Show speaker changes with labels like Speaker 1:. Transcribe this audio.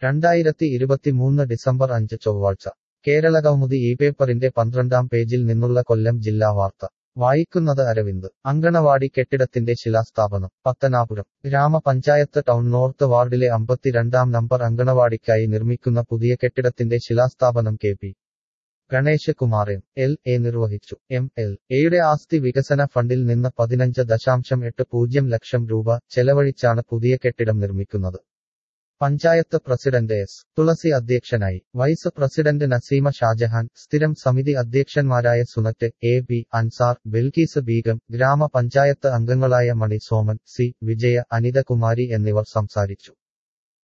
Speaker 1: രണ്ടായിരത്തി ഇരുപത്തിമൂന്ന് ഡിസംബർ അഞ്ച് ചൊവ്വാഴ്ച കേരള കൗമുദി ഈ പേപ്പറിന്റെ പന്ത്രണ്ടാം പേജിൽ നിന്നുള്ള കൊല്ലം ജില്ലാ വാർത്ത വായിക്കുന്നത് അരവിന്ദ് അങ്കണവാടി കെട്ടിടത്തിന്റെ ശിലാസ്ഥാപനം പത്തനാപുരം ഗ്രാമപഞ്ചായത്ത് ടൗൺ നോർത്ത് വാർഡിലെ അമ്പത്തിരണ്ടാം നമ്പർ അങ്കണവാടിക്കായി നിർമ്മിക്കുന്ന പുതിയ കെട്ടിടത്തിന്റെ ശിലാസ്ഥാപനം K P Ganesh Kumar M L A നിർവഹിച്ചു എം എൽ എയുടെ ആസ്തി വികസന ഫണ്ടിൽ നിന്ന് പതിനഞ്ച് ദശാംശം എട്ട് പൂജ്യം ലക്ഷം രൂപ ചെലവഴിച്ചാണ് പുതിയ കെട്ടിടം നിർമ്മിക്കുന്നത് പഞ്ചായത്ത് പ്രസിഡന്റ് എസ് തുളസി അധ്യക്ഷനായി വൈസ് പ്രസിഡന്റ് നസീമ ഷാജഹാൻ സ്ഥിരം സമിതി അധ്യക്ഷന്മാരായ സുനറ്റ് എ ബി അൻസാർ ബിൽക്കീസ് ബീഗം ഗ്രാമപഞ്ചായത്ത് അംഗങ്ങളായ മണി സോമൻ സി വിജയ അനിതകുമാരി എന്നിവർ സംസാരിച്ചു